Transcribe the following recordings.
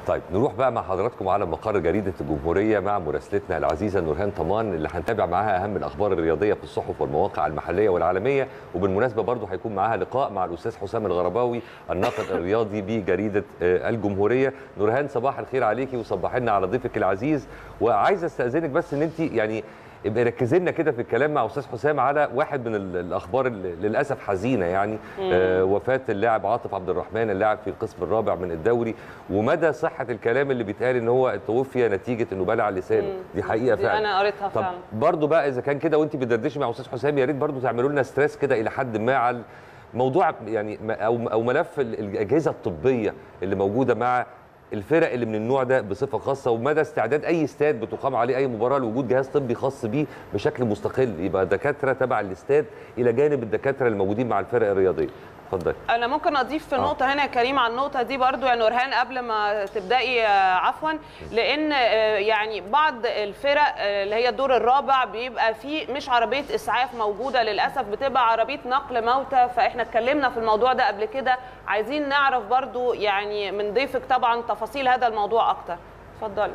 طيب نروح بقى مع حضراتكم على مقر جريده الجمهوريه مع مراسلتنا العزيزه نورهان طمان اللي هنتابع معاها اهم الاخبار الرياضيه في الصحف والمواقع المحليه والعالميه وبالمناسبه برضه هيكون معاها لقاء مع الاستاذ حسام الغرباوي الناقد الرياضي بجريده آه، الجمهوريه نورهان صباح الخير عليكي وصباح لنا على ضيفك العزيز وعايز استاذنك بس ان انت يعني يبقى ركزي لنا كده في الكلام مع استاذ حسام على واحد من ال- الاخبار اللي للاسف حزينه يعني آه وفاه اللاعب عاطف عبد الرحمن اللاعب في القسم الرابع من الدوري ومدى صحه الكلام اللي بيتقال ان هو توفي نتيجه انه بلع لسانه دي حقيقه دي فعلا انا قريتها طب فعلا برضه بقى اذا كان كده وانت بتدردشي مع استاذ حسام يا ريت برضه تعملوا لنا ستريس كده الى حد ما على موضوع يعني م- او او ملف ال- الاجهزه الطبيه اللي موجوده مع الفرق اللي من النوع ده بصفه خاصه ومدى استعداد اي استاد بتقام عليه اي مباراه لوجود جهاز طبي خاص بيه بشكل مستقل يبقى دكاتره تبع الاستاد الى جانب الدكاتره الموجودين مع الفرق الرياضيه اتفضل انا ممكن اضيف في آه. نقطه هنا يا كريم على النقطه دي برضو يا نورهان قبل ما تبداي آه، عفوا لان آه، يعني بعض الفرق آه، اللي هي الدور الرابع بيبقى فيه مش عربيه اسعاف موجوده للاسف بتبقى عربيه نقل موتى فاحنا اتكلمنا في الموضوع ده قبل كده عايزين نعرف برضو يعني من ضيفك طبعا تفاصيل هذا الموضوع اكتر اتفضلي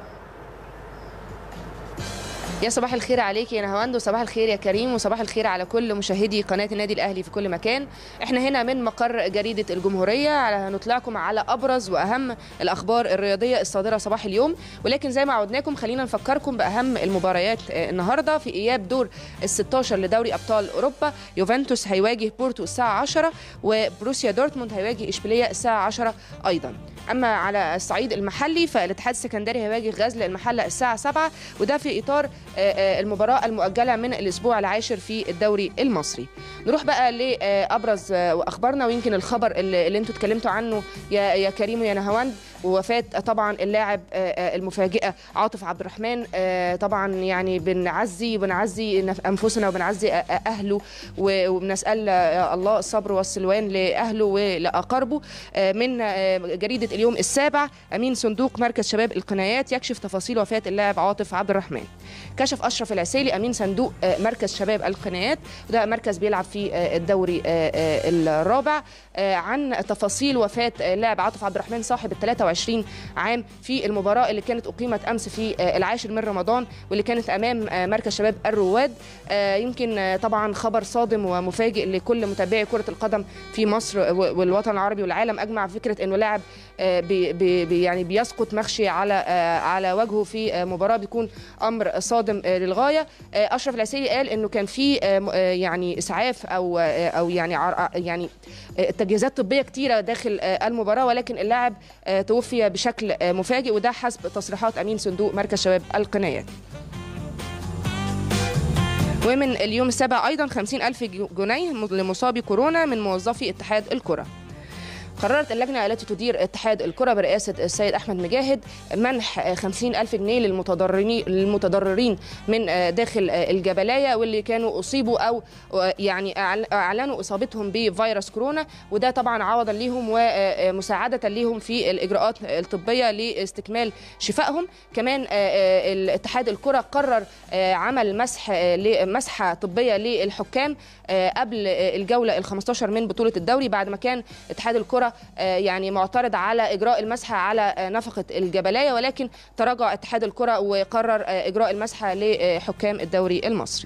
يا صباح الخير عليك يا نهاوند وصباح الخير يا كريم وصباح الخير على كل مشاهدي قناه النادي الاهلي في كل مكان احنا هنا من مقر جريده الجمهوريه على هنطلعكم على ابرز واهم الاخبار الرياضيه الصادره صباح اليوم ولكن زي ما عودناكم خلينا نفكركم باهم المباريات آه، النهارده في اياب دور ال 16 لدوري ابطال اوروبا يوفنتوس هيواجه بورتو الساعه 10 وبروسيا دورتموند هيواجه اشبيليه الساعه 10 ايضا اما على الصعيد المحلي فالاتحاد السكندري هيواجه غزل المحله الساعه 7 وده في اطار آه، آه، المباراه المؤجله من الاسبوع العاشر في الدوري المصري نروح بقى لابرز آه، اخبارنا ويمكن الخبر اللي اللي انتوا اتكلمتوا عنه يا يا كريم ويا نهاوند ووفاه طبعا اللاعب آه، آه، المفاجئه عاطف عبد الرحمن آه، طبعا يعني بنعزي وبنعزي نف- انفسنا وبنعزي آه، آه، اهله و- وبنسال آه، الله الصبر والسلوان لاهله ولاقاربه آه، من آه، جريده اليوم السابع امين صندوق مركز شباب القنايات يكشف تفاصيل وفاه اللاعب عاطف عبد الرحمن كشف اشرف العسيلي امين صندوق آه، مركز شباب القنايات وده مركز بيلعب في آه، الدوري آه، آه، الرابع آه، عن تفاصيل وفاه اللاعب عاطف عبد الرحمن صاحب ال 23 عام في المباراه اللي كانت اقيمت امس في آه، العاشر من رمضان واللي كانت امام آه، مركز شباب الرواد آه، يمكن آه، طبعا خبر صادم ومفاجئ لكل متابعي كره القدم في مصر و- والوطن العربي والعالم اجمع فكره انه لاعب آه، بي بي بي- يعني بيسقط مخشي على آه، على وجهه في آه، مباراه بيكون امر صادم آه، للغايه آه، اشرف العسيري قال انه كان في آه، م- آه، يعني اسعاف او آه، او يعني عر- يعني آه، تجهيزات طبيه كتيره داخل آه، المباراه ولكن اللاعب آه، توفي بشكل آه، مفاجئ وده حسب تصريحات امين صندوق مركز شباب القنايات ومن اليوم السابع أيضا 50 ألف جنيه لمصابي كورونا من موظفي اتحاد الكرة قررت اللجنة التي تدير اتحاد الكرة برئاسة السيد أحمد مجاهد منح 50 ألف جنيه للمتضررين للمتضررين من داخل الجبلاية واللي كانوا أصيبوا أو يعني أعل- أعلنوا إصابتهم بفيروس كورونا وده طبعا عوضا ليهم ومساعدة ليهم في الإجراءات الطبية لاستكمال شفائهم كمان الاتحاد الكرة قرر عمل مسح مسحة طبية للحكام قبل الجولة ال 15 من بطولة الدوري بعد ما كان اتحاد الكرة يعني معترض على إجراء المسحة على نفقة الجبلاية ولكن تراجع اتحاد الكرة وقرر إجراء المسحة لحكام الدوري المصري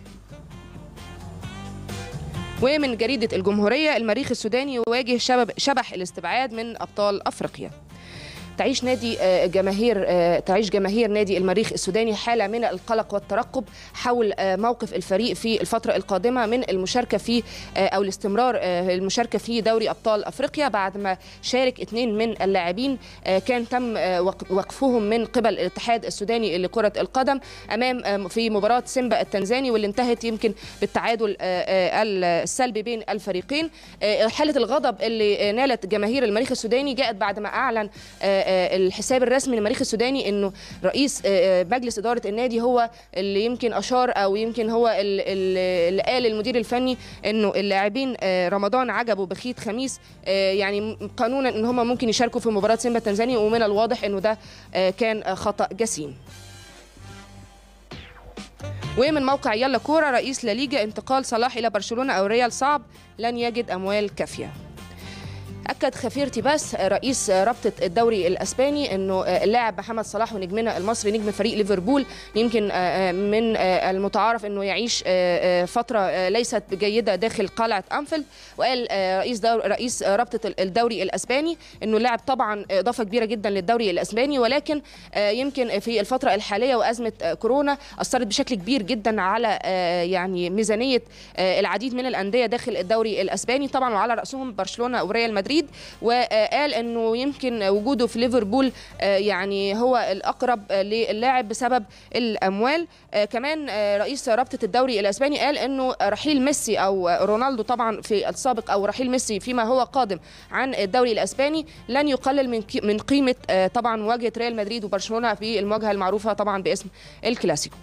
ومن جريدة الجمهورية المريخ السوداني يواجه شبب شبح الاستبعاد من أبطال أفريقيا تعيش نادي آه، جماهير آه، تعيش جماهير نادي المريخ السوداني حاله من القلق والترقب حول آه، موقف الفريق في الفتره القادمه من المشاركه في آه، او الاستمرار آه، المشاركه في دوري ابطال افريقيا بعد ما شارك اثنين من اللاعبين آه، كان تم آه، وق- وقفهم من قبل الاتحاد السوداني لكره القدم امام آه، في مباراه سيمبا التنزاني واللي انتهت يمكن بالتعادل آه، آه، السلبي بين الفريقين آه، حاله الغضب اللي آه، نالت جماهير المريخ السوداني جاءت بعد ما اعلن آه، آه، الحساب الرسمي للمريخ السوداني انه رئيس آه، آه، مجلس اداره النادي هو اللي يمكن اشار او يمكن هو ال- ال- اللي قال للمدير الفني انه اللاعبين آه، رمضان عجبوا بخيت خميس آه، يعني م- قانونا ان هم ممكن يشاركوا في مباراه سيمبا التنزاني ومن الواضح انه ده آه، كان آه، خطا جسيم ومن موقع يلا كوره رئيس لا ليجا انتقال صلاح الى برشلونه او ريال صعب لن يجد اموال كافيه اكد خفير تيباس رئيس رابطه الدوري الاسباني انه اللاعب محمد صلاح ونجمنا المصري نجم فريق ليفربول يمكن من المتعارف انه يعيش فتره ليست جيده داخل قلعه انفيلد وقال رئيس دور رئيس رابطه الدوري الاسباني انه اللاعب طبعا اضافه كبيره جدا للدوري الاسباني ولكن يمكن في الفتره الحاليه وازمه كورونا اثرت بشكل كبير جدا على يعني ميزانيه العديد من الانديه داخل الدوري الاسباني طبعا وعلى راسهم برشلونه وريال مدريد وقال انه يمكن وجوده في ليفربول يعني هو الاقرب للاعب بسبب الاموال كمان رئيس رابطه الدوري الاسباني قال انه رحيل ميسي او رونالدو طبعا في السابق او رحيل ميسي فيما هو قادم عن الدوري الاسباني لن يقلل من من قيمه طبعا مواجهه ريال مدريد وبرشلونه في المواجهه المعروفه طبعا باسم الكلاسيكو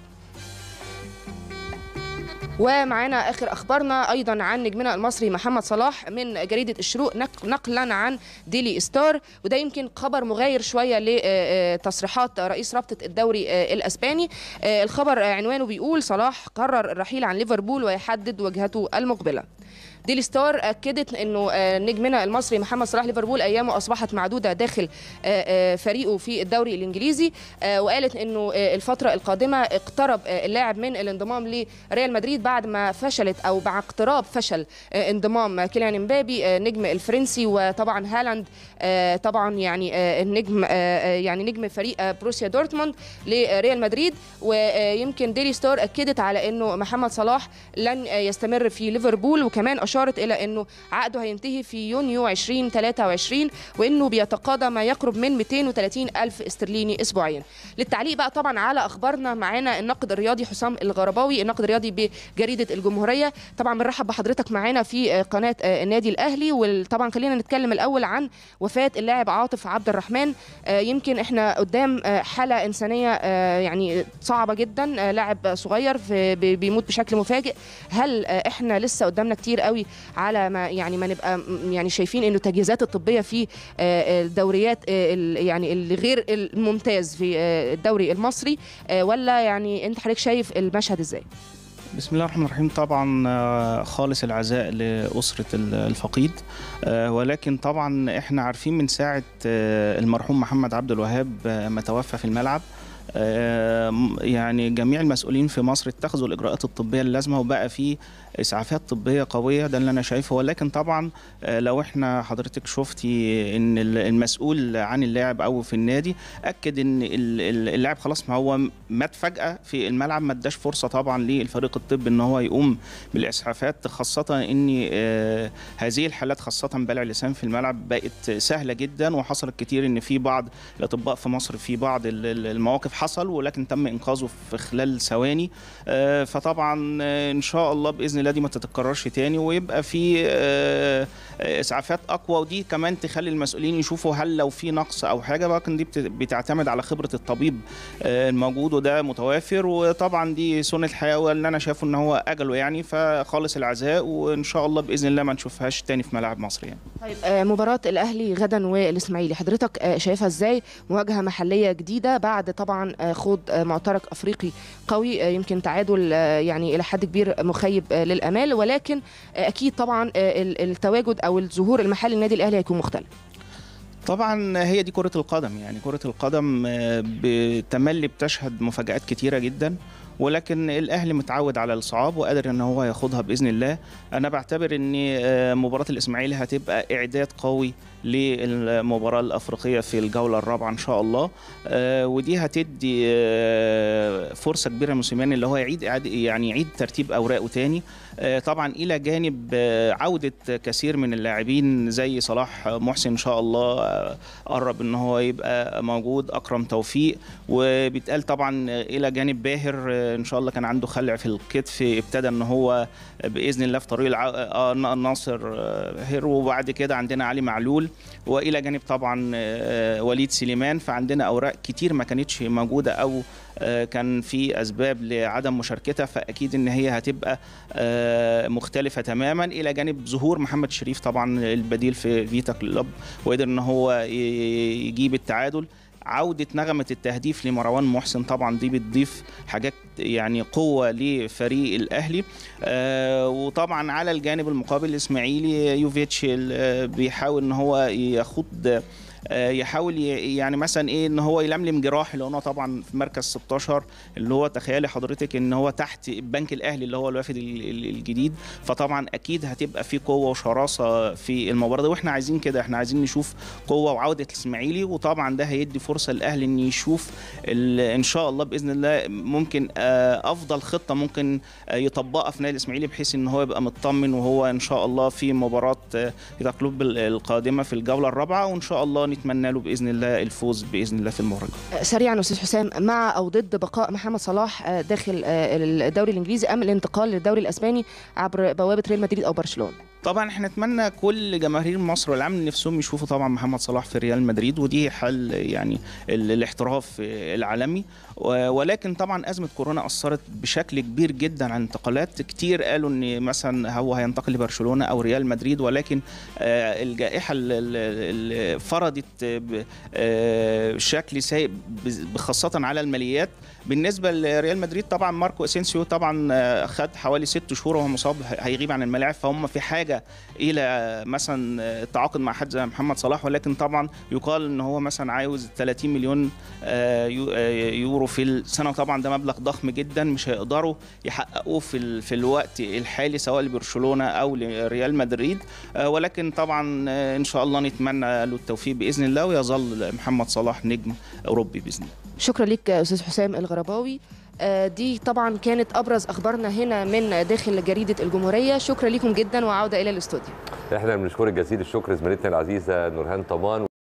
ومعانا اخر اخبارنا ايضا عن نجمنا المصري محمد صلاح من جريده الشروق نقلا عن ديلي ستار وده يمكن خبر مغاير شويه لتصريحات رئيس رابطه الدوري الاسباني الخبر عنوانه بيقول صلاح قرر الرحيل عن ليفربول ويحدد وجهته المقبله ديلي ستار اكدت انه نجمنا المصري محمد صلاح ليفربول ايامه اصبحت معدوده داخل فريقه في الدوري الانجليزي وقالت انه الفتره القادمه اقترب اللاعب من الانضمام لريال مدريد بعد ما فشلت او مع اقتراب فشل انضمام كيليان امبابي نجم الفرنسي وطبعا هالاند طبعا يعني النجم يعني نجم فريق بروسيا دورتموند لريال مدريد ويمكن ديلي ستار اكدت على انه محمد صلاح لن يستمر في ليفربول وكمان أشارت إلى أنه عقده هينتهي في يونيو 2023 وأنه بيتقاضى ما يقرب من 230 ألف استرليني أسبوعيا للتعليق بقى طبعا على أخبارنا معانا الناقد الرياضي حسام الغرباوي الناقد الرياضي بجريدة الجمهورية طبعا بنرحب بحضرتك معانا في قناة النادي الأهلي وطبعا خلينا نتكلم الأول عن وفاة اللاعب عاطف عبد الرحمن يمكن احنا قدام حالة إنسانية يعني صعبة جدا لاعب صغير بيموت بشكل مفاجئ هل احنا لسه قدامنا كتير قوي على ما يعني ما نبقى يعني شايفين انه التجهيزات الطبيه في الدوريات يعني الغير الممتاز في الدوري المصري ولا يعني انت حضرتك شايف المشهد ازاي؟ بسم الله الرحمن الرحيم طبعا خالص العزاء لأسرة الفقيد ولكن طبعا احنا عارفين من ساعة المرحوم محمد عبد الوهاب ما توفى في الملعب يعني جميع المسؤولين في مصر اتخذوا الاجراءات الطبيه اللازمه وبقى في اسعافات طبيه قويه ده اللي انا شايفه ولكن طبعا لو احنا حضرتك شفتي ان المسؤول عن اللاعب او في النادي اكد ان اللاعب خلاص ما هو مات فجاه في الملعب ما اداش فرصه طبعا للفريق الطبي ان هو يقوم بالاسعافات خاصه ان هذه الحالات خاصه بلع اللسان في الملعب بقت سهله جدا وحصلت كتير ان في بعض الاطباء في مصر في بعض المواقف حصل ولكن تم انقاذه في خلال ثواني فطبعا ان شاء الله باذن الله دي ما تتكررش تاني ويبقى في اسعافات اقوى ودي كمان تخلي المسؤولين يشوفوا هل لو في نقص او حاجه لكن دي بتعتمد على خبره الطبيب الموجود وده متوافر وطبعا دي سنه الحياه واللي انا شايفه ان هو اجله يعني فخالص العزاء وان شاء الله باذن الله ما نشوفهاش تاني في ملاعب مصر يعني. طيب مباراه الاهلي غدا والاسماعيلي حضرتك شايفها ازاي مواجهه محليه جديده بعد طبعا خوض معترك افريقي قوي يمكن تعادل يعني الى حد كبير مخيب للامال ولكن اكيد طبعا التواجد او الظهور المحلي النادي الاهلي هيكون مختلف طبعا هي دي كرة القدم يعني كرة القدم بتملي بتشهد مفاجآت كتيرة جدا ولكن الاهلي متعود على الصعاب وقادر ان هو ياخدها باذن الله انا بعتبر ان مباراه الاسماعيلي هتبقى اعداد قوي للمباراه الافريقيه في الجوله الرابعه ان شاء الله ودي هتدي فرصه كبيره لموسيماني اللي هو يعيد يعني يعيد ترتيب اوراقه تاني طبعا الى جانب عوده كثير من اللاعبين زي صلاح محسن ان شاء الله قرب ان هو يبقى موجود اكرم توفيق وبيتقال طبعا الى جانب باهر ان شاء الله كان عنده خلع في الكتف ابتدى ان هو باذن الله في طريق الع... ناصر هير وبعد كده عندنا علي معلول والى جانب طبعا وليد سليمان فعندنا اوراق كتير ما كانتش موجوده او كان في اسباب لعدم مشاركتها فاكيد ان هي هتبقى مختلفه تماما الى جانب ظهور محمد شريف طبعا البديل في فيتا كلوب وقدر ان هو يجيب التعادل عوده نغمه التهديف لمروان محسن طبعا دي بتضيف حاجات يعني قوه لفريق الاهلي آه وطبعا على الجانب المقابل الاسماعيلي يوفيتش ال- بيحاول ان هو ياخد آه، يحاول ي- يعني مثلا ايه ان هو يلملم جراح اللي هو طبعا في مركز 16 اللي هو تخيلي حضرتك ان هو تحت البنك الاهلي اللي هو الوافد ال- ال- الجديد فطبعا اكيد هتبقى في قوه وشراسه في المباراه دي واحنا عايزين كده احنا عايزين نشوف قوه وعوده الاسماعيلي وطبعا ده هيدي فرصه للاهلي ان يشوف ال- ان شاء الله باذن الله ممكن آه، افضل خطه ممكن آه، يطبقها في نادي الاسماعيلي بحيث ان هو يبقى مطمن وهو ان شاء الله في مباراه آه، كلوب القادمه في الجوله الرابعه وان شاء الله نتمنى له باذن الله الفوز باذن الله في المباراه سريعا استاذ حسام مع او ضد بقاء محمد صلاح آه، داخل آه، الدوري الانجليزي ام الانتقال للدوري الاسباني عبر بوابه ريال مدريد او برشلونه طبعا احنا نتمنى كل جماهير مصر والعالم نفسهم يشوفوا طبعا محمد صلاح في ريال مدريد ودي حل يعني ال- الاحتراف العالمي و- ولكن طبعا ازمه كورونا اثرت بشكل كبير جدا على الانتقالات كتير قالوا ان مثلا هو هينتقل لبرشلونه او ريال مدريد ولكن آه، الجائحه اللي فرضت ب- آه، شكل سيء ب- خاصه على الماليات بالنسبه لريال مدريد طبعا ماركو اسينسيو طبعا آه، خد حوالي ست شهور وهو مصاب هيغيب عن الملاعب فهم في حاجه الى آه، مثلا آه، التعاقد مع حد زي محمد صلاح ولكن طبعا يقال ان هو مثلا عاوز 30 مليون آه، يو- آه، يورو في السنه طبعا ده مبلغ ضخم جدا مش هيقدروا يحققوه في ال- في الوقت الحالي سواء لبرشلونه او لريال مدريد آه، ولكن طبعا آه، ان شاء الله نتمنى له التوفيق باذن الله ويظل محمد صلاح نجم اوروبي باذن الله شكرا ليك آه، استاذ حسام الغرباوي آه، دي طبعا كانت ابرز اخبارنا هنا من داخل جريده الجمهوريه شكرا لكم جدا وعوده الى الاستوديو احنا بنشكرك جزيل الشكر زميلتنا العزيزه نورهان طمان